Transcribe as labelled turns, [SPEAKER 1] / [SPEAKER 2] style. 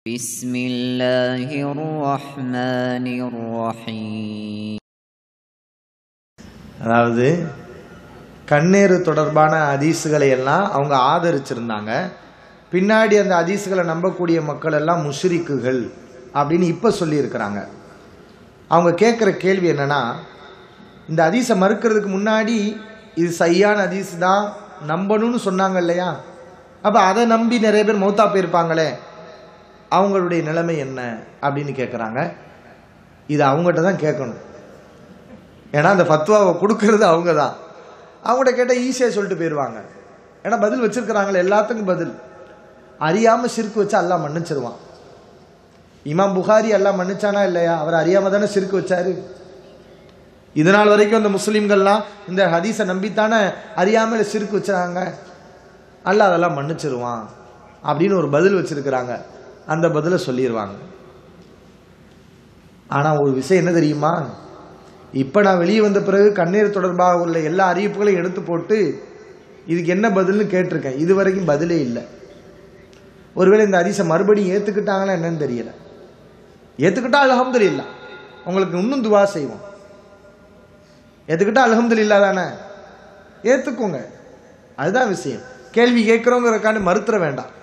[SPEAKER 1] بسم الله الرحمن الرحيم
[SPEAKER 2] அதாவது கண்ணீர் தொடர்பான ஹதீஸுகளை எல்லாம் அவங்க ஆதரிச்சிருந்தாங்க பின்னாடி அந்த ஹதீஸுகளை நம்பக்கூடிய மக்கள் எல்லாம் முஷ்ரிக்குகள் அப்படின்னு இப்போ சொல்லியிருக்கிறாங்க அவங்க கேட்குற கேள்வி என்னன்னா இந்த ஹதீஸை மறுக்கிறதுக்கு முன்னாடி இது சரியான ஹதீஸ் தான் நம்பணும்னு சொன்னாங்க இல்லையா அப்போ அதை நம்பி நிறைய பேர் மௌத்தா போயிருப்பாங்களே அவங்களுடைய நிலைமை என்ன அப்படின்னு கேட்குறாங்க இது அவங்ககிட்ட தான் கேட்கணும் ஏன்னா அந்த ஃபத்வாவை கொடுக்கறது அவங்க தான் அவங்கள்ட்ட கேட்டால் ஈஸியாக சொல்லிட்டு போயிடுவாங்க ஏன்னா பதில் வச்சிருக்கிறாங்களே எல்லாத்துக்கும் பதில் அறியாமல் சிறுக்கு வச்சா எல்லாம் மன்னிச்சிருவான் இமாம் புகாரி எல்லாம் மன்னிச்சானா இல்லையா அவர் அறியாம தானே சிறுக்கு வச்சாரு இது நாள் வரைக்கும் அந்த முஸ்லீம்கள்லாம் இந்த ஹதீஸை நம்பித்தானே அறியாமல் சிறுக்கு வச்சாங்க அல்ல அதெல்லாம் மன்னிச்சிருவான் அப்படின்னு ஒரு பதில் வச்சிருக்கிறாங்க அந்த பதிலை சொல்லிடுவாங்க ஆனால் ஒரு விஷயம் என்ன தெரியுமா இப்போ நான் வெளியே வந்த பிறகு கண்ணீர் தொடர்பாக உள்ள எல்லா அறிவிப்புகளையும் எடுத்து போட்டு இதுக்கு என்ன பதில்னு கேட்டிருக்கேன் இது வரைக்கும் பதிலே இல்லை ஒருவேளை இந்த ஹதீஸை மறுபடியும் ஏற்றுக்கிட்டாங்களா என்னன்னு தெரியல ஏற்றுக்கிட்டா அலமதுல்லா உங்களுக்கு இன்னும் துவா செய்வோம் ஏற்றுக்கிட்டா அலமதுல்லா தானே ஏற்றுக்கோங்க அதுதான் விஷயம் கேள்வி கேட்குறோங்கிறக்காண்டு மறுத்துற வேண்டாம்